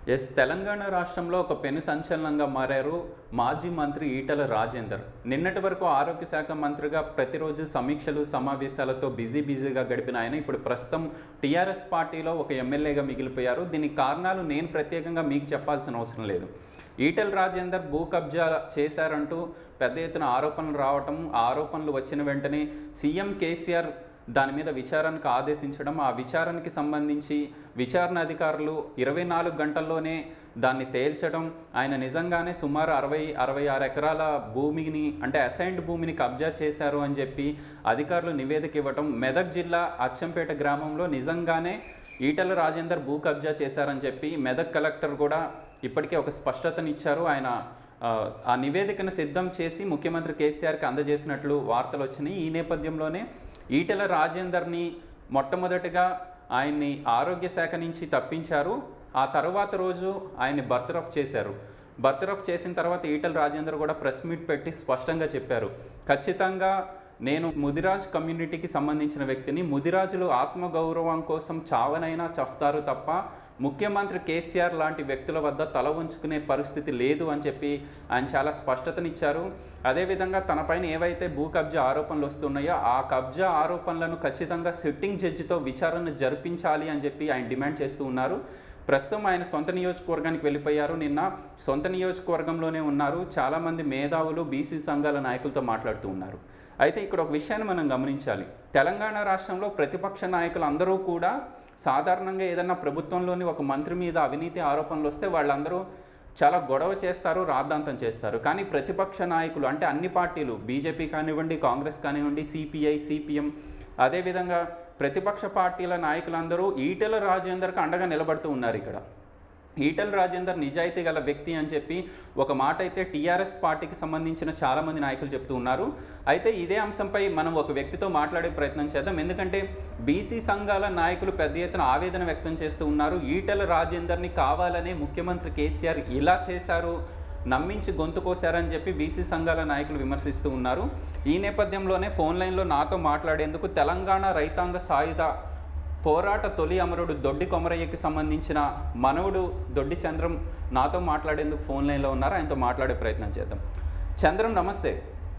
Yes Telangana రాష్ట్రంలో ఒక పెను సంచలనంగా మారారు మాజీ మంత్రి ఈటల రాజేందర్ నిన్నటి వరకు ఆరోగ్య శాఖ మంత్రిగా ప్రతిరోజు సమీక్షలు సమావేశాలతో బిజీ బిజీగా గడిపిన ఆయన ఇప్పుడు ప్రస్తుతం టీఆర్ఎస్ పార్టీలో ఒక ఎమ్మెల్యేగా మిగిలిపోయారు దీనికి కారణాలు నేను ప్రత్యేకంగా మీకు చెప్పాల్సిన అవసరం లేదు ఈటల రాజేందర్ భూ కబ్జా చేశారంటూ పెద్ద ఎత్తున ఆరోపణలు రావటం ఆ ఆరోపణలు వచ్చిన వెంటనే సీఎం కేసీఆర్ దాని మీద విచారణకు ఆదేశించడం ఆ విచారణకి సంబంధించి విచారణ అధికారులు ఇరవై నాలుగు గంటల్లోనే దాన్ని తేల్చడం ఆయన నిజంగానే సుమారు అరవై అరవై ఆరు ఎకరాల భూమిని అంటే అసైన్డ్ భూమిని కబ్జా చేశారు అని చెప్పి అధికారులు నివేదిక ఇవ్వటం మెదక్ జిల్లా అచ్చంపేట గ్రామంలో నిజంగానే ఈటల రాజేందర్ భూ కబ్జా చేశారని చెప్పి మెదక్ కలెక్టర్ కూడా ఇప్పటికే ఒక స్పష్టతనిచ్చారు ఆయన ఆ, ఆ నివేదికను సిద్ధం చేసి ముఖ్యమంత్రి కేసీఆర్కి అందజేసినట్లు వార్తలు వచ్చినాయి ఈ నేపథ్యంలోనే ఈటెల రాజేందర్ని మొట్టమొదటిగా ఆయన్ని ఆరోగ్య శాఖ నుంచి తప్పించారు ఆ తర్వాత రోజు ఆయన్ని బర్తరఫ్ చేశారు బర్తరఫ్ చేసిన తర్వాత ఈటల రాజేందర్ కూడా ప్రెస్ మీట్ పెట్టి స్పష్టంగా చెప్పారు ఖచ్చితంగా నేను ముదిరాజ్ కమ్యూనిటీకి సంబంధించిన వ్యక్తిని ముదిరాజులు ఆత్మగౌరవం కోసం చావనైనా చస్తారు తప్ప ముఖ్యమంత్రి కేసీఆర్ లాంటి వ్యక్తుల వద్ద తల ఉంచుకునే పరిస్థితి లేదు అని చెప్పి ఆయన చాలా స్పష్టతనిచ్చారు అదేవిధంగా తనపైన ఏవైతే భూ కబ్జా ఆరోపణలు వస్తున్నాయో ఆ కబ్జా ఆరోపణలను ఖచ్చితంగా సిట్టింగ్ జడ్జితో విచారణ జరిపించాలి అని చెప్పి ఆయన డిమాండ్ చేస్తూ ఉన్నారు ప్రస్తుతం ఆయన సొంత నియోజకవర్గానికి వెళ్ళిపోయారు నిన్న సొంత నియోజకవర్గంలోనే ఉన్నారు చాలామంది మేధావులు బీసీ సంఘాల నాయకులతో మాట్లాడుతూ ఉన్నారు అయితే ఇక్కడ ఒక విషయాన్ని మనం గమనించాలి తెలంగాణ రాష్ట్రంలో ప్రతిపక్ష నాయకులు అందరూ కూడా సాధారణంగా ఏదన్నా ప్రభుత్వంలోని ఒక మంత్రి మీద అవినీతి ఆరోపణలు వస్తే వాళ్ళందరూ చాలా గొడవ చేస్తారు రాద్ధాంతం చేస్తారు కానీ ప్రతిపక్ష నాయకులు అంటే అన్ని పార్టీలు బీజేపీ కానివ్వండి కాంగ్రెస్ కానివ్వండి సిపిఐ సిపిఎం అదేవిధంగా ప్రతిపక్ష పార్టీల నాయకులందరూ ఈటెల రాజేందర్కి అండగా నిలబడుతూ ఉన్నారు ఇక్కడ ఈటెల రాజేందర్ నిజాయితీ గల వ్యక్తి అని చెప్పి ఒక మాట అయితే టీఆర్ఎస్ పార్టీకి సంబంధించిన చాలామంది నాయకులు చెప్తూ ఉన్నారు అయితే ఇదే అంశంపై మనం ఒక వ్యక్తితో మాట్లాడే ప్రయత్నం చేద్దాం ఎందుకంటే బీసీ సంఘాల నాయకులు పెద్ద ఎత్తున ఆవేదన వ్యక్తం చేస్తూ ఉన్నారు ఈటెల రాజేందర్ని కావాలనే ముఖ్యమంత్రి కేసీఆర్ ఇలా చేశారు నమ్మించి గొంతు కోశారని చెప్పి బీసీ సంఘాల నాయకులు విమర్శిస్తూ ఉన్నారు ఈ నేపథ్యంలోనే ఫోన్ లైన్లో నాతో మాట్లాడేందుకు తెలంగాణ రైతాంగ సాయుధ పోరాట తొలి అమరుడు దొడ్డి కొమరయ్యకి సంబంధించిన మనవుడు దొడ్డి చంద్రం నాతో మాట్లాడేందుకు ఫోన్ లైన్లో ఉన్నారు ఆయనతో మాట్లాడే ప్రయత్నం చేద్దాం చంద్రం నమస్తే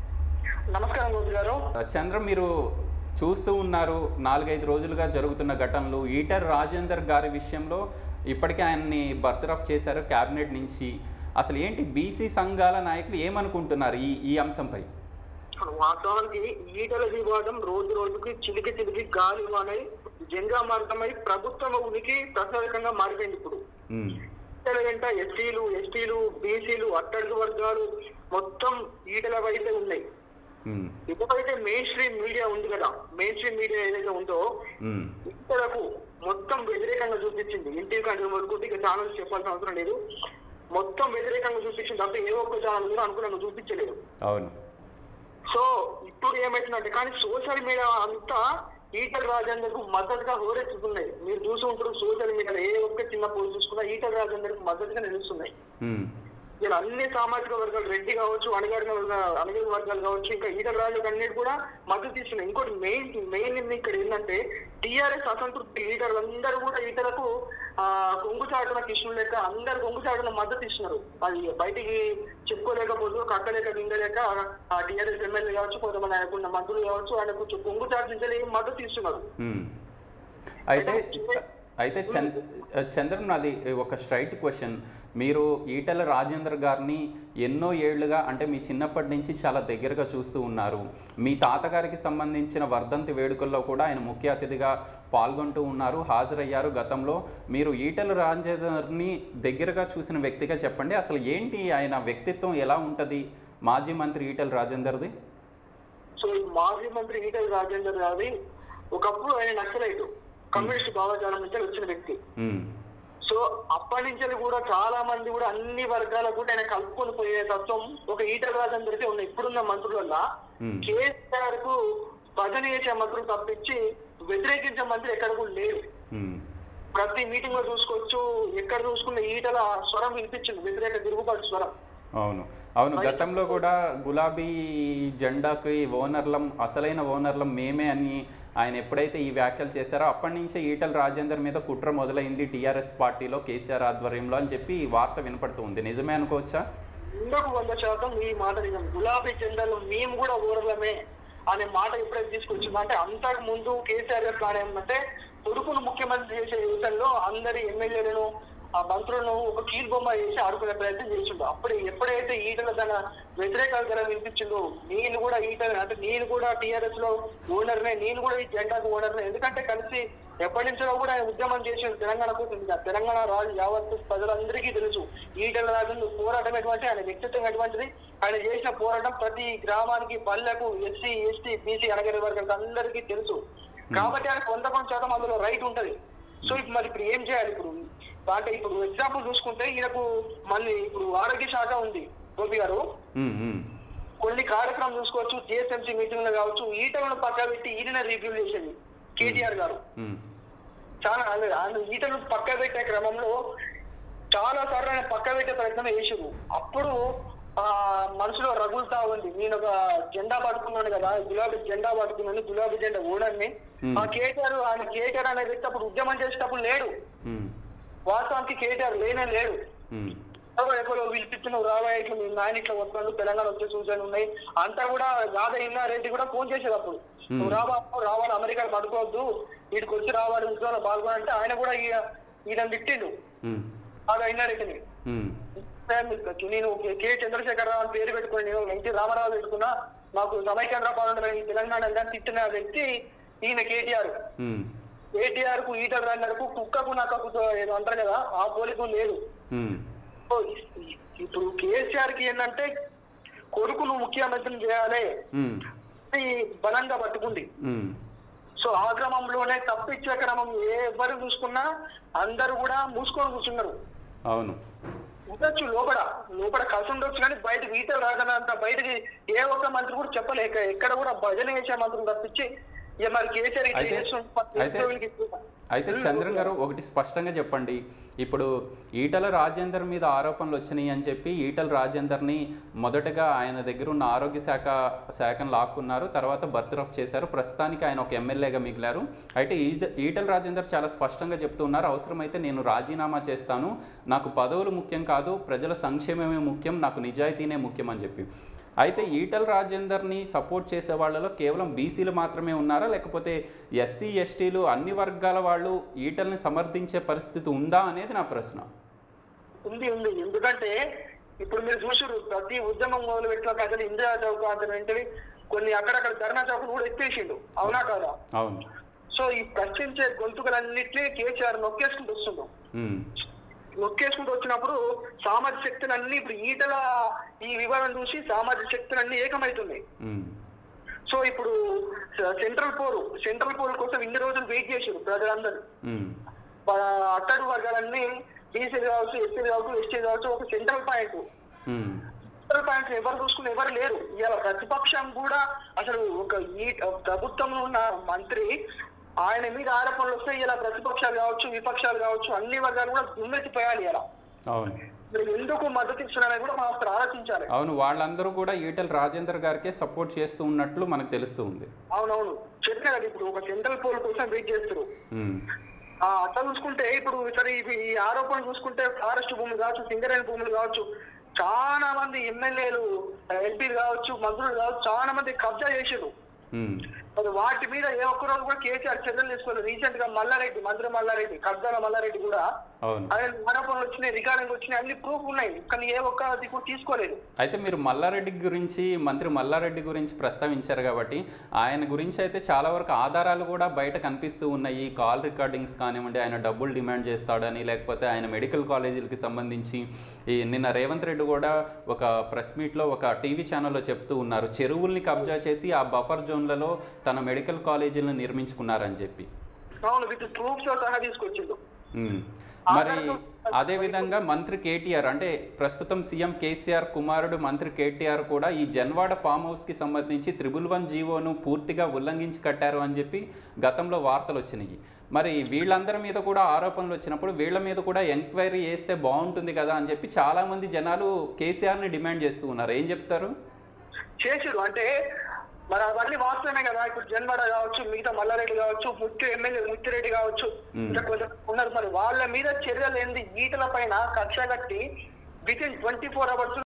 నమస్కారం గోపి గారు ఆ, చంద్రం మీరు చూస్తూ ఉన్నారు నాలుగైదు రోజులుగా జరుగుతున్న ఘటనలు ఈటర్ రాజేందర్ గారి విషయంలో ఇప్పటికే ఆయన్ని బర్తరఫ్ చేశారు క్యాబినెట్ నుంచి అసలు ఏంటి బీసీ సంఘాల నాయకులు ఏమనుకుంటున్నారు ఈ ఈ అంశంపై వాస్తవానికి ఈటల వివాదం రోజు రోజుకి చిలికి చిలికి గాలి వానై జంగా మార్గమై ప్రభుత్వం ఉనికి ప్రసారకంగా మారిపోయింది ఇప్పుడు ఉమ్, ఈటల వెంట ఎస్సీలు ఎస్టీలు బీసీలు అట్టడుగు వర్గాలు మొత్తం ఈటల వైపే ఉన్నాయి ఉమ్, ఎప్పుడైతే మెయిన్ స్ట్రీమ్ మీడియా ఉంది కదా మెయిన్ స్ట్రీమ్ మీడియా ఏదైతే ఉందో ఉమ్, ఈటలకు మొత్తం వ్యతిరేకంగా చూపించింది ఇంటికి కంటే వరకు ఇక ఛానల్స్ చెప్పాల్సిన అవసరం లేదు మొత్తం వ్యతిరేకంగా చూపించింది తప్ప ఏ ఒక్క ఛానల్ కూడా అనుకున్నాను చూపించలేదు అవును సో ఇప్పుడు ఏమైతుందంటే కానీ సోషల్ మీడియా అంతా ఈటల రాజేందర్ కు మద్దతుగా హోరెత్తుతున్నాయి మీరు చూసి ఉంటారు సోషల్ మీడియాలో ఏ ఒక్క చిన్న పోస్ట్ చూసుకున్నా ఈటల రాజేందర్ కు మద్దతుగా నిలుస్తున్నాయి ఉమ్, ఇలా అన్ని సామాజిక వర్గాలు రెడ్డి కావచ్చు అణగారిన వర్గాలు అణగిన వర్గాలు కావచ్చు ఇంకా ఈటల రాజులకు అన్నిటి కూడా మద్దతు ఇస్తున్నాయి ఇంకోటి మెయిన్ మెయిన్ ఇక్కడ ఏంటంటే టీఆర్ఎస్ అసంతృప్తి లీడర్లు అందరూ కూడా ఈటలకు ఆ కొంగు చాటున కృష్ణుడు లెక్క అందరు కొంగు చాటున మద్దతు ఇస్తున్నారు అది బయటికి చెప్పుకోలేకపోతూ కట్టలేక దింగలేక ఆ టీఆర్ఎస్ ఎమ్మెల్యే కావచ్చు కొంతమంది ఆయనకున్న మంత్రులు కావచ్చు ఆయనకు కొంగు చాటు నుంచి మద్దతు ఇస్తున్నారు ఉమ్. అయితే అయితే చంద్ చంద్రన్ నాది ఒక స్ట్రైట్ క్వశ్చన్ మీరు ఈటల రాజేందర్ గారిని ఎన్నో ఏళ్లుగా అంటే మీ చిన్నప్పటి నుంచి చాలా దగ్గరగా చూస్తూ ఉన్నారు మీ తాతగారికి సంబంధించిన వర్ధంతి వేడుకల్లో కూడా ఆయన ముఖ్య అతిథిగా పాల్గొంటూ ఉన్నారు హాజరయ్యారు గతంలో మీరు ఈటల రాజేందర్ని దగ్గరగా చూసిన వ్యక్తిగా చెప్పండి అసలు ఏంటి ఆయన వ్యక్తిత్వం ఎలా ఉంటుంది మాజీ మంత్రి ఈటల రాజేందర్ది సో ఈ మాజీ మంత్రి ఈటల రాజేందర్ గారి ఒకప్పుడు ఆయన నక్సలైట్ కమ్యూనిస్ట్ భావజాలం నుంచి వచ్చిన వ్యక్తి ఉమ్, సో అప్పటి నుంచి కూడా చాలా మంది కూడా అన్ని వర్గాలకు కూడా ఆయన కలుపుకొని పోయే తత్వం ఒక ఈటల రాజేందర్కి ఉన్న ఇప్పుడున్న మంత్రులల్ల ఉమ్, కేసీఆర్ కు భజన చేసే మంత్రులు తప్పించి వ్యతిరేకించే మంత్రులు ఎక్కడ కూడా లేరు ఉమ్, ప్రతి మీటింగ్ లో చూసుకోవచ్చు ఎక్కడ చూసుకున్న ఈటల స్వరం వినిపించింది వ్యతిరేక తిరుగుబాటు స్వరం అవును అవును గతంలో కూడా గులాబీ జెండాకి ఓనర్లం అసలైన ఓనర్లం మేమే అని ఆయన ఎప్పుడైతే ఈ వ్యాఖ్యలు చేశారో అప్పటి నుంచే ఈటల రాజేందర్ మీద కుట్ర మొదలైంది టీఆర్ఎస్ పార్టీలో కేసీఆర్ ఆధ్వర్యంలో అని చెప్పి ఈ వార్త వినపడుతూ ఉంది నిజమే అనుకోవచ్చా వందకు వంద శాతం ఈ మాట నిజం గులాబీ జెండాలో మేము కూడా ఊరలమే అనే మాట ఎప్పుడైతే తీసుకొచ్చిందో అంటే అంతకు ముందు కేసీఆర్ గారు ప్లాన్ ఏమంటే కొడుకును ముఖ్యమంత్రి చేసే యువతల్లో అందరి ఎమ్మెల్యేలను ఆ మంత్రులను ఒక కీల్ బొమ్మ చేసి ఆడుకునే ప్రయత్నం చేసిండు అప్పుడు ఎప్పుడైతే ఈటల తన వ్యతిరేకాల ధర వినిపించిందో నేను కూడా ఈటల అంటే నేను కూడా టీఆర్ఎస్ లో ఓనర్నే నేను కూడా ఈ జెండాకు ఓనర్నే ఎందుకంటే కలిసి ఎప్పటి నుంచో కూడా ఆయన ఉద్యమం చేసిన తెలంగాణ కోసం ఇంకా తెలంగాణ రాజు యావత్తు ప్రజలందరికీ తెలుసు ఈటల రాజు పోరాటం ఎటువంటి ఆయన వ్యక్తిత్వం ఎటువంటిది ఆయన చేసిన పోరాటం ప్రతి గ్రామానికి పల్లెకు ఎస్సీ ఎస్టీ బీసీ అనగరి వర్గాలకు అందరికీ తెలుసు కాబట్టి ఆయనకు వంద కొంత శాతం అందులో రైట్ ఉంటది సో ఇప్పుడు మరి ఇప్పుడు ఏం చేయాలి ఇప్పుడు అంటే ఇప్పుడు ఎగ్జాంపుల్ చూసుకుంటే ఈయనకు మళ్ళీ ఇప్పుడు ఆరోగ్య శాఖ ఉంది గోపి గారు ఉమ్, ఉమ్, కొన్ని కార్యక్రమం చూసుకోవచ్చు జిఎస్ఎంసీ మీటింగ్ పక్క ఈటలను పక్క పెట్టి ఈయన రివ్యూ చేసేది కేటీఆర్ గారు ఉమ్, చాలా ఆయన ఆయన ఈటలు పక్క పెట్టే క్రమంలో చాలా సార్లు ఆయన పక్క పెట్టే ప్రయత్నం చేసారు అప్పుడు ఆ మనసులో రగులుతా ఉంది నేను ఒక జెండా పడుకున్నాను కదా గులాబీ జెండా పడుకున్నాను గులాబీ జెండా ఓనర్ని Hmm. ఆ కేటీఆర్ ఆయన కేటీఆర్ అనే వ్యక్తి అప్పుడు ఉద్యమం చేసేటప్పుడు లేడు ఉమ్, వాస్తవానికి కేటీఆర్ లేనే లేడు ఉమ్, ఎవరో ఎవరో పిలిపించిన రావా ఇట్లా మీ నాయన ఇట్లా వస్తున్నాడు తెలంగాణ వచ్చే సూచనలు ఉన్నాయి అంతా కూడా యాదవ్ ఇన్నారెడ్డి కూడా ఫోన్ చేసేది అప్పుడు నువ్వు రావా రావాలి అమెరికా పడుకోవద్దు వీటికి వచ్చి రావాలి ఉద్యోగంలో పాల్గొనంటే ఆయన కూడా ఈ- ఈయన తిట్టిండు ఉమ్, యాదవ్ ఇన్నారెడ్డిని ఉమ్, నేను కే చంద్రశేఖర్ రావు అని పేరు పెట్టుకుని నేను ఎన్టీ రామారావు పెట్టుకున్నా మాకు సమైకేంద్ర పాలన ఈ తెలంగాణ అని తిట్టిన వ్యక్తి ఈయన కేటీఆర్ ఉమ్, కేటీఆర్ కు ఈటర్ రన్నర్కు కుక్కకు నక్కకు ఏదో అంటారు కదా ఆ పోలిక లేదు ఉమ్, సో ఇ- ఇప్పుడు కేసీఆర్ కి ఏంటంటే కొడుకును ముఖ్యమంత్రిని చేయాలి ఉమ్, ఇది బలంగా పట్టుకుంది ఉమ్, సో ఆ క్రమంలోనే తప్పించే క్రమం ఏ ఎవరు చూసుకున్నా అందరూ కూడా మూసుకొని కూర్చున్నారు అవును ఉండొచ్చు లోపల లోపల కలిసి ఉండొచ్చు కానీ బయటకు ఈత రాదనంత బయటకి ఏ ఒక్క మంత్రి కూడా చెప్పలేక ఎక్కడ కూడా భజన చేసే మంత్రులు తప్పించి ఇక మరి కేసీఆర్ ఇట్లా అయితే- చేస్తున్న అయితే- వీళ్ళకి- అయితే చంద్రన్ గారు ఒకటి స్పష్టంగా చెప్పండి ఇప్పుడు ఈటల రాజేందర్ మీద ఆరోపణలు వచ్చినాయి అని చెప్పి ఈటల రాజేందర్ని మొదటగా ఆయన దగ్గర ఉన్న ఆరోగ్య శాఖ శాఖను లాక్కున్నారు తర్వాత బర్త్రఫ్ చేశారు ప్రస్తుతానికి ఆయన ఒక ఎమ్మెల్యేగా మిగిలారు అయితే ఈజ- ఈటల రాజేందర్ చాలా స్పష్టంగా చెప్తున్నారు అవసరమైతే నేను రాజీనామా చేస్తాను నాకు పదవులు ముఖ్యం కాదు ప్రజల సంక్షేమమే ముఖ్యం నాకు నిజాయితీనే ముఖ్యం అని చెప్పి అయితే ఈటల రాజేందర్ని సపోర్ట్ చేసే వాళ్ళలో కేవలం బీసీలు మాత్రమే ఉన్నారా లేకపోతే ఎస్సీ ఎస్టీలు అన్ని వర్గాల వాళ్ళు ఈటల్ని సమర్థించే పరిస్థితి ఉందా అనేది నా ప్రశ్న ఉంది ఉంది ఎందుకంటే ఇప్పుడు మీరు చూసారు ప్రతి ఉద్యమం మొదలు పెట్టిన ప్రజలు ఇందిరా చౌక్ అంటే వెంటనే కొన్ని అక్కడక్కడ ధర్నా చౌక్ కూడా ఎత్తేసిండు అవునా కాదా అవును సో ఈ ప్రశ్నించే గొంతుకలన్నింటినీ కేసీఆర్ నొక్కేసుకుంటూ వస్తున్నాం ఉమ్, నొక్కేసుకుంటూ వచ్చినప్పుడు సామాజిక శక్తులన్నీ ఇప్పుడు ఈటల ఈ వివాదం చూసి సామాజిక శక్తులన్నీ ఏకమవుతున్నాయి ఉమ్, సో ఇప్పుడు స- సెంట్రల్ పోరు సెంట్రల్ పోరు కోసం ఇన్ని రోజులు వెయిట్ చేసారు ప్రజలందరూ ఉమ్, ప- అట్టడు వర్గాలన్నీ బీసీలు కావచ్చు ఎస్సీలు కావచ్చు ఎస్టీ కావచ్చు ఒక సెంట్రల్ పాయింట్ ఉమ్, సెంట్రల్ పాయింట్ ఎవరు చూసుకుని ఎవరు లేరు ఇవాళ ప్రతిపక్షం కూడా అసలు ఒక ఈ ప్రభుత్వంలో ఉన్న మంత్రి ఆయన మీద ఆరోపణలు వస్తే ఇలా ప్రతిపక్షాలు కావచ్చు విపక్షాలు కావచ్చు అన్ని వర్గాలు కూడా దుమ్మెత్తిపోయాలి ఇలా అవును మీరు ఎందుకు మద్దతు ఇస్తున్నారని కూడా మనం అసలు ఆలోచించాలి అవును వాళ్ళందరూ కూడా ఈటల రాజేందర్ గారికే సపోర్ట్ చేస్తూ ఉన్నట్లు మనకు తెలుస్తూ ఉంది అవునవును చెప్పిన కదా ఇప్పుడు ఒక సెంట్రల్ పోల్ కోసం వెయిట్ చేస్తారు ఉమ్, ఆ అట్లా చూసుకుంటే ఇప్పుడు సరే ఇవి ఈ ఆరోపణలు చూసుకుంటే ఫారెస్ట్ భూములు కావచ్చు సింగరేణి భూములు కావచ్చు చాలా మంది ఎమ్మెల్యేలు ఎంపీలు కావచ్చు మంత్రులు కావచ్చు చాలా మంది కబ్జా చేసారు ఉమ్, మరి వాటి మీద ఏ ఒక్క రోజు కూడా కేసీఆర్ చర్యలు తీసుకోలేదు రీసెంట్ గా మల్లారెడ్డి మంత్రి మల్లారెడ్డి కబ్జాల మల్లారెడ్డి కూడా అవును ఆయన ఆరోపణలు వచ్చినాయి రికార్డింగ్ వచ్చినాయి అన్ని ప్రూఫ్ ఉన్నాయి కానీ ఏ ఒక్కది కూడా తీసుకోలేదు అయితే మీరు మల్లారెడ్డి గురించి మంత్రి మల్లారెడ్డి గురించి ప్రస్తావించారు కాబట్టి ఆయన గురించి అయితే చాలా వరకు ఆధారాలు కూడా బయట కనిపిస్తూ ఉన్నాయి కాల్ రికార్డింగ్స్ కానివ్వండి ఆయన డబ్బులు డిమాండ్ చేస్తాడని లేకపోతే ఆయన మెడికల్ కాలేజీలకి సంబంధించి ఈ నిన్న రేవంత్ రెడ్డి కూడా ఒక ప్రెస్ మీట్లో ఒక టీవీ ఛానల్లో చెప్తూ ఉన్నారు చెరువుల్ని కబ్జా చేసి ఆ బఫర్ జోన్లలో తన మెడికల్ కాలేజీలను నిర్మించుకున్నారని చెప్పి అవును విత్ ప్రూఫ్స్ తో సహా తీసుకొచ్చిండు ఉమ్. మరి ఆధారాలు అదేవిధంగా మంత్రి కేటీఆర్ అంటే ప్రస్తుతం సీఎం కేసీఆర్ కుమారుడు మంత్రి కేటీఆర్ కూడా ఈ జన్వాడ ఫామ్ హౌస్కి సంబంధించి త్రిబుల్ వన్ జీవోను పూర్తిగా ఉల్లంఘించి కట్టారు అని చెప్పి గతంలో వార్తలు వచ్చినాయి మరి వీళ్ళందరి మీద కూడా ఆరోపణలు వచ్చినప్పుడు వీళ్ళ మీద కూడా ఎంక్వైరీ చేస్తే బాగుంటుంది కదా అని చెప్పి చాలామంది జనాలు కేసీఆర్ని డిమాండ్ చేస్తూ ఉన్నారు ఏం చెప్తారు చేసిరు అంటే మరి అవన్నీ వాస్తవమే కదా ఇప్పుడు జన్మడ కావచ్చు మిగతా మల్లారెడ్డి కావచ్చు ముత్తి ఎమ్మెల్యే ముత్తిరెడ్డి కావచ్చు మ్మ్. ఇంకా కొంచెం ఉన్నారు మరి వాళ్ళ మీద చర్యలు ఏంది ఈటల పైన కక్ష కట్టి within twenty four hours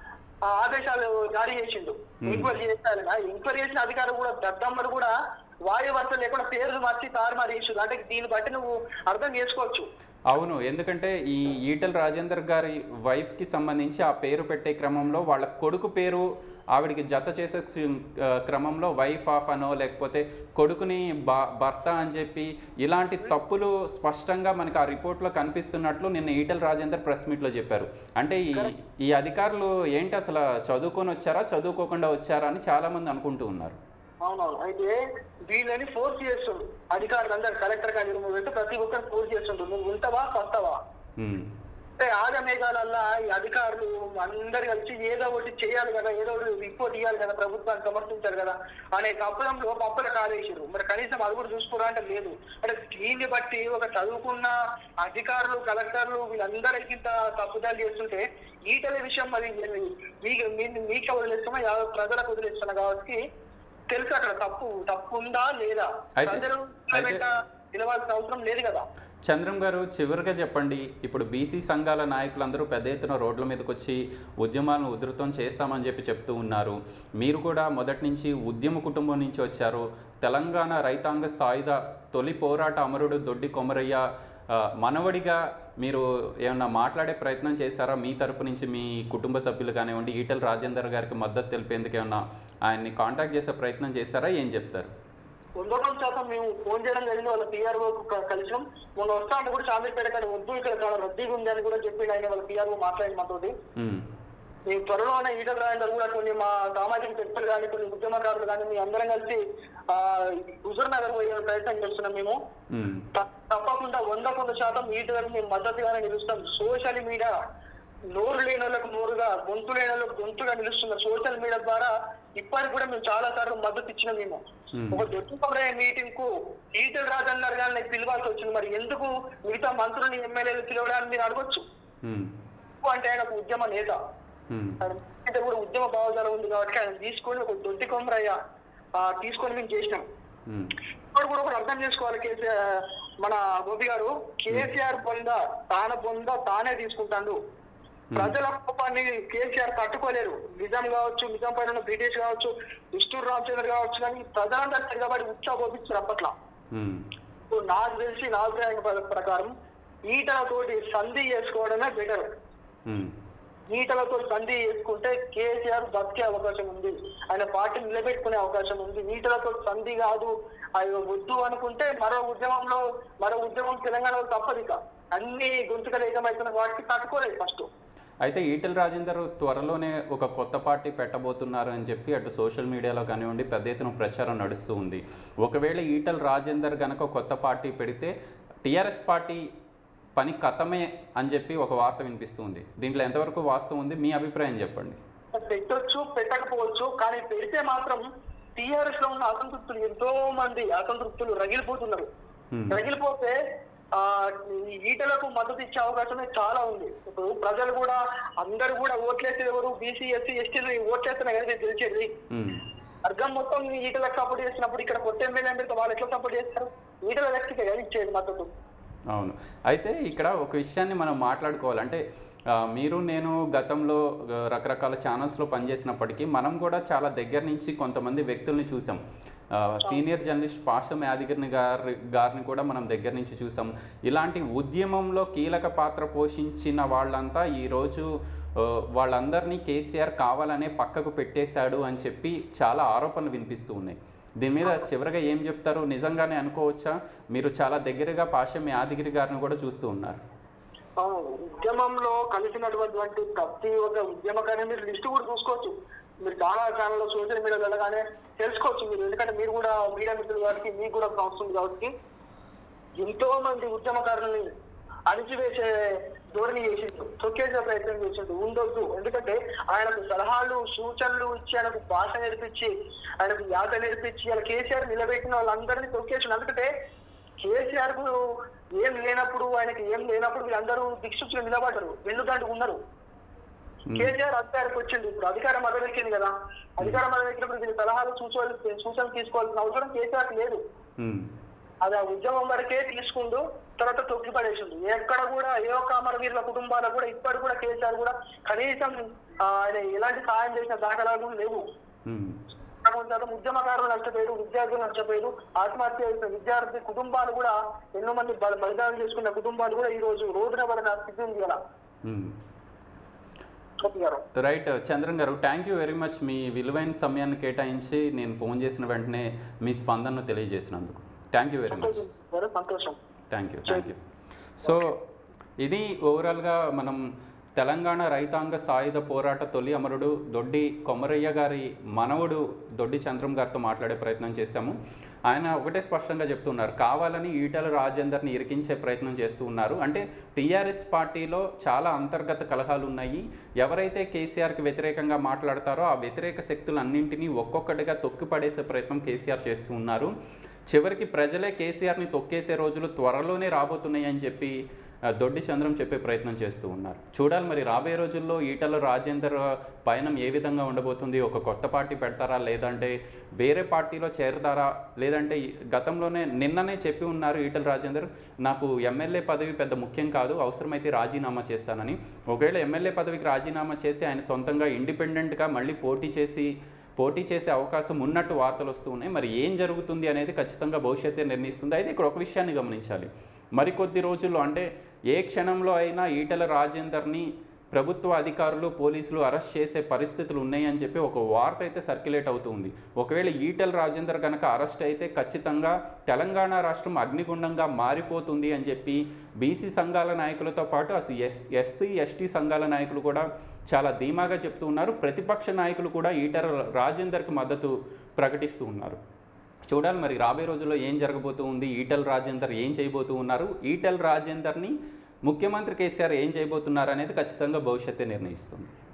ఆదేశాలు జారీ చేసిండు మ్మ్. ఎంక్వైరీ చేస్తారని ఎంక్వైరీ చేసిన అధికారులు కూడా దద్దమ్మలు కూడా వాయు వరుస లేకుండా పేర్లు మార్చి తారుమారు చేసిండు అంటే దీన్ని బట్టి నువ్వు అర్థం చేసుకోవచ్చు అవును ఎందుకంటే ఈ ఈటల రాజేందర్ గారి వైఫ్కి సంబంధించి ఆ పేరు పెట్టే క్రమంలో వాళ్ళ కొడుకు పేరు ఆవిడికి జత చేసే సి- ఆ, క్రమంలో వైఫ్ ఆఫ్ అనో లేకపోతే కొడుకుని బా భర్త అని చెప్పి ఇలాంటి తప్పులు స్పష్టంగా మనకి ఆ రిపోర్ట్లో కనిపిస్తున్నట్లు నిన్న ఈటల రాజేందర్ ప్రెస్ మీట్లో చెప్పారు అంటే ఈ ఈ అధికారులు ఏంటి అసలు చదువుకొని వచ్చారా చదువుకోకుండా వచ్చారా అని చాలామంది అనుకుంటూ ఉన్నారు అవునవును అయితే వీళ్ళని ఫోర్స్ చేస్తుండ్రు అధికారులు అందరు కలెక్టర్ కానీ నువ్వు వెళ్తే ప్రతి ఒక్కరు ఫోర్స్ చేస్తుండ్రు నువ్వు ఉంటావా వస్తావా ఉమ్, అంటే ఆగ మేఘాలల్లా ఈ అధికారులు అందరు కలిసి ఏదో ఒకటి చేయాలి కదా ఏదో ఒకటి రిపోర్ట్ ఇవ్వాలి కదా ప్రభుత్వాన్ని సమర్థించారు కదా అనే కప్పడంలో పప్పుల కాలేసారు మరి కనీసం అది కూడా చూసుకోరా అంటే లేదు అంటే దీన్ని బట్టి ఒక చదువుకున్న అధికారులు కలెక్టర్లు వీళ్ళందరికీ ఇంత తప్పుదాలు చేస్తుంటే ఈటల విషయం మరి మీకు మీ- మీకు వదిలేస్తున్నా యావత్ ప్రజలకు వదిలేస్తున్నా కాబట్టి తెలుసు అక్కడ తప్పు తప్పు ఉందా లేదా అయితే- ప్రజలు అయితే- వెంట నిలవాల్సిన అవసరం లేదు కదా చంద్రం గారు చివరిగా చెప్పండి ఇప్పుడు బీసీ సంఘాల నాయకులందరూ పెద్ద ఎత్తున రోడ్ల మీదకి వచ్చి ఉద్యమాలను ఉధృతం చేస్తామని చెప్పి చెప్తూ ఉన్నారు మీరు కూడా మొదటి నుంచి ఉద్యమ కుటుంబం నుంచి వచ్చారు తెలంగాణ రైతాంగ సాయుధ తొలి పోరాట అమరుడు దొడ్డి కొమరయ్య ఆ, మనవడిగా మీరు ఏమన్నా మాట్లాడే ప్రయత్నం చేశారా మీ తరపు నుంచి మీ కుటుంబ సభ్యులు కానివ్వండి ఈటల రాజేందర్ గారికి మద్దతు తెలిపేందుకు ఏమన్నా ఆయన్ని కాంటాక్ట్ చేసే ప్రయత్నం చేశారా ఏం చెప్తారు వందల శాతం మేము ఫోన్ చేయడం జరిగింది వాళ్ళ పిఆర్ఓ కలిసాం మొన్న వస్తా అంటే కూడా చాంద్రపేట కానీ వద్దు ఇక్కడ చాలా రద్దీగా ఉంది అని కూడా చెప్పిండు ఆయన వాళ్ళ పిఆర్ఓ మాట్లాడి మాతోటి ఉమ్, మీ త్వరలోనే ఈటల రాజేందర్ కూడా కొన్ని మా సామాజిక శక్తులు కానీ కొన్ని ఉద్యమకారులు కానీ మీ అందరం కలిసి ఆ హుజూర్ నగర్ పోయే ప్రయత్నం చేస్తున్నాం మేము ఉమ్, త- తప్పకుండా వంద కొంత శాతం ఈటలకు మేము మద్దతుగానే నిలుస్తాం సోషల్ మీడియా నోరు లేని వాళ్ళకు నోరుగా గొంతు లేని వాళ్ళకు గొంతుగా నిలుస్తున్న సోషల్ మీడియా ద్వారా ఇప్పటికి కూడా మేము చాలా సార్లు మద్దతు ఇచ్చినాం మేము Hmm. ఒక దొట్టుకొమరే మీటింగ్ కు ఈటల రాజన్నారు గారిని పిలవాల్సి వచ్చింది మరి ఎందుకు మిగతా మంత్రులు ఎమ్మెల్యేలు పిలవడానికి మీరు అడగొచ్చు ఉమ్, అంటే ఆయన ఒక ఉద్యమ నేత ఉమ్, ఆయన అంటే కూడా ఉద్యమ భావజాలం ఉంది కాబట్టి ఆయన తీసుకొని ఒక దొడ్డి కొమరయ్య ఆ, తీసుకొని మేము చేసినాం ఉమ్. ఇప్పుడు కూడా ఒకటి అర్థం చేసుకోవాలి కేసీఆర్ మన గోపి గారు కేసీఆర్ బొంద తాన బొంద తానే తీసుకుంటాడు ప్రజల కోపాన్ని కేసీఆర్ తట్టుకోలేరు నిజాం కావచ్చు నిజాం పైన ఉన్న బ్రిటిష్ కావచ్చు విష్ణు రామచంద్ర కావచ్చు కానీ ప్రజలందరూ తిరగబడి ఉత్సాహ కోపించారు అప్పట్లో ఉమ్, ఇప్పుడు నాకు తెలిసి నా అభిప్రాయం ప్ర- ప్రకారం ఈటలతోటి సంధి చేసుకోవడమే బెటర్ ఉమ్, ఈటలతో సంధి చేసుకుంటే కేసీఆర్ బతికే అవకాశం ఉంది ఆయన పార్టీని నిలబెట్టుకునే అవకాశం ఉంది ఈటలతో సంధి కాదు అది వద్దు అనుకుంటే మరో ఉద్యమంలో మరో ఉద్యమం తెలంగాణలో తప్పదు ఇక అన్ని గొంతుకలు ఏకమవుతున్న వాటికి తట్టుకోలేదు ఫస్ట్ అయితే ఈటెల రాజేందర్ త్వరలోనే ఒక కొత్త పార్టీ పెట్టబోతున్నారు అని చెప్పి అటు సోషల్ మీడియాలో కానివ్వండి పెద్ద ఎత్తున ప్రచారం నడుస్తూ ఉంది ఒకవేళ ఈటెల రాజేందర్ గనక కొత్త పార్టీ పెడితే టీఆర్ఎస్ పార్టీ పని కథమే అని చెప్పి ఒక వార్త వినిపిస్తుంది దీంట్లో ఎంతవరకు వాస్తవం ఉంది మీ అభిప్రాయం చెప్పండి పెట్టొచ్చు పెట్టకపోవచ్చు కానీ పెడితే మాత్రం టీఆర్ఎస్ లో ఉన్న అసంతృప్తులు ఎంతో మంది అసంతృప్తులు రగిలిపోతున్నారు Hmm. రగిలిపోతే ఆ ఈ ఈటలకు మద్దతు ఇచ్చే అవకాశమే చాలా ఉంది ఇప్పుడు ప్రజలు కూడా అందరు కూడా ఓట్లేసేది ఎవరు బీసీ ఎస్సీ ఎస్టీలు ఓట్లేస్తున్నా కదా తెలిసేది ఉమ్, అర్థం మొత్తం ఈటలకు సపోర్ట్ చేసినప్పుడు ఇక్కడ కొత్త ఎమ్మెల్యే అంటే వాళ్ళు ఎట్లా సపోర్ట్ చేస్తారు ఈటల వ్యక్తికి కదా ఇచ్చేది మద్దతు అవును అయితే ఇక్కడ ఒక విషయాన్ని మనం మాట్లాడుకోవాలి అంటే ఆ, మీరు నేను గతంలో ఆ, రకరకాల ఛానల్స్లో పనిచేసినప్పటికీ మనం కూడా చాలా దగ్గర నుంచి కొంతమంది వ్యక్తుల్ని చూసాం ఆ, సీనియర్ జర్నలిస్ట్ పాషం యాదగిరిని గారి గారిని కూడా మనం దగ్గర నుంచి చూసాం ఇలాంటి ఉద్యమంలో కీలక పాత్ర పోషించిన వాళ్ళంతా ఈరోజు ఆ, వాళ్ళందరినీ కేసీఆర్ కావాలనే పక్కకు పెట్టేశాడు అని చెప్పి చాలా ఆరోపణలు వినిపిస్తూ ఉన్నాయి దీని మీద చివరిగా ఏం చెప్తారు నిజంగానే అనుకోవచ్చా మీరు చాలా దగ్గరగా పాశం యాదగిరి గారిని కూడా చూస్తూ ఉన్నారు అవును ఉద్యమంలో కలిసినటువంటి ప్రతి ఒక్క ఉద్యమకాన్ని మీరు లిస్ట్ కూడా చూసుకోవచ్చు మీరు చాలా ఛానల్లో సోషల్ మీడియా వెళ్ళగానే తెలుసుకోవచ్చు మీరు ఎందుకంటే మీరు కూడా మీడియా మిత్రులు కాబట్టి మీకు కూడా ఒక అవసరం ఉంది కాబట్టి ఎంతో మంది ఉద్యమకారుల్ని అణిచివేసే ధోరణి చేసిండు తొక్కేసే ప్రయత్నం చేసిండు ఉండొద్దు ఎందుకంటే ఆయనకు సలహాలు సూచనలు ఇచ్చి ఆయనకు భాష నేర్పించి ఆయనకు యాత నేర్పించి అలా కేసీఆర్ నిలబెట్టిన వాళ్ళందరినీ తొక్కేసిండు ఎందుకంటే కేసీఆర్ కు ఏం లేనప్పుడు ఆయనకి ఏం లేనప్పుడు వీళ్ళందరూ దిక్సూచులు నిలబడ్డారు వెన్నుదండు ఉన్నారు కేసీఆర్ అధికారికి వచ్చింది ఇప్పుడు అధికారం మద్దతు ఎక్కింది కదా అధికారం మద్దతు ఎక్కినప్పుడు వీళ్ళు సలహాలు సూచనలు సూచనలు తీసుకోవాల్సిన అవసరం కేసీఆర్ లేదు ఉమ్, అది ఆ ఉద్యమం వరకే తీసుకుంటూ తర్వాత తొక్కి పడేసిండు ఎక్కడ కూడా ఏ ఒక్క అమరవీరుల కుటుంబాలకు కూడా ఇప్పటి కూడా కేసీఆర్ కూడా కనీసం ఆ, ఆయన ఎలాంటి సహాయం చేసిన దాఖలాలు కూడా లేవు ఉమ్, కొంతమంది ఉద్యమకారులు నష్టపోయారు విద్యార్థులు నష్టపోయారు ఆత్మహత్య చేసిన విద్యార్థి కుటుంబాలు కూడా ఎన్నో మంది బలి- బలిదానం చేసుకున్న కుటుంబాలు కూడా ఈ రోజు రోడ్డున పడిన స్థితి ఉంది కదా ఉమ్. గోపి గారు రైట్ చంద్రన్ గారు థ్యాంక్ యూ వెరీ మచ్ మీ విలువైన సమయాన్ని కేటాయించి నేను ఫోన్ చేసిన వెంటనే మీ స్పందనను తెలియజేసినందుకు థ్యాంక్ యూ వెరీ మచ్ సంతోషం గారు, సంతోషం thank you thank you so ఇది ఓవరాల్గా మనం తెలంగాణ రైతాంగ సాయుధ పోరాట తొలి అమరుడు దొడ్డి కొమరయ్య గారి మనవడు దొడ్డి చంద్రం గారితో మాట్లాడే ప్రయత్నం చేశాము ఆయన ఒకటే స్పష్టంగా చెప్తున్నారు కావాలని ఈటల రాజేందర్ని ఇరికించే ప్రయత్నం చేస్తూ ఉన్నారు అంటే టీఆర్ఎస్ పార్టీలో చాలా అంతర్గత కలహాలు ఉన్నాయి ఎవరైతే కేసీఆర్కి వ్యతిరేకంగా మాట్లాడతారో ఆ వ్యతిరేక శక్తులన్నింటినీ ఒక్కొక్కటిగా తొక్కిపడేసే ప్రయత్నం కేసీఆర్ చేస్తూ ఉన్నారు చివరికి ప్రజలే కేసీఆర్ని తొక్కేసే రోజులు త్వరలోనే రాబోతున్నాయి అని చెప్పి ఆ, దొడ్డి చంద్రం చెప్పే ప్రయత్నం చేస్తూ ఉన్నారు చూడాలి మరి రాబోయే రోజుల్లో ఈటల రాజేందర్ పయనం ఏ విధంగా ఉండబోతుంది ఒక కొత్త పార్టీ పెడతారా లేదంటే వేరే పార్టీలో చేరతారా లేదంటే ఈ- గతంలోనే నిన్ననే చెప్పి ఉన్నారు ఈటల రాజేందర్ నాకు ఎమ్మెల్యే పదవి పెద్ద ముఖ్యం కాదు అవసరమైతే రాజీనామా చేస్తానని ఒకవేళ ఎమ్మెల్యే పదవికి రాజీనామా చేసి ఆయన సొంతంగా ఇండిపెండెంట్గా మళ్ళీ పోటీ చేసి పోటీ చేసే అవకాశం ఉన్నట్టు వార్తలు వస్తూ ఉన్నాయి మరి ఏం జరుగుతుంది అనేది ఖచ్చితంగా భవిష్యత్తే నిర్ణయిస్తుంది అయితే ఇక్కడ ఒక విషయాన్ని గమనించాలి మరికొద్ది రోజుల్లో అంటే ఏ క్షణంలో అయినా ఈటల రాజేందర్ని ప్రభుత్వ అధికారులు పోలీసులు అరెస్ట్ చేసే పరిస్థితులు ఉన్నాయని చెప్పి ఒక వార్త అయితే సర్క్యులేట్ అవుతుంది ఒకవేళ ఈటల రాజేందర్ కనుక అరెస్ట్ అయితే ఖచ్చితంగా తెలంగాణ రాష్ట్రం అగ్నిగుండంగా మారిపోతుంది అని చెప్పి బీసీ సంఘాల నాయకులతో పాటు అసలు ఎస్ ఎస్సీ ఎస్టీ సంఘాల నాయకులు కూడా చాలా ధీమాగా చెప్తూ ఉన్నారు ప్రతిపక్ష నాయకులు కూడా ఈటల రాజేందర్కి మద్దతు ప్రకటిస్తూ ఉన్నారు చూడాలి మరి రాబోయే రోజుల్లో ఏం జరగబోతూ ఉంది ఈటల్ రాజేందర్ ఏం చేయబోతూ ఉన్నారు ఈటల్ రాజేందర్ని ముఖ్యమంత్రి కేసీఆర్ ఏం చేయబోతున్నారు అనేది ఖచ్చితంగా భవిష్యత్తే నిర్ణయిస్తుంది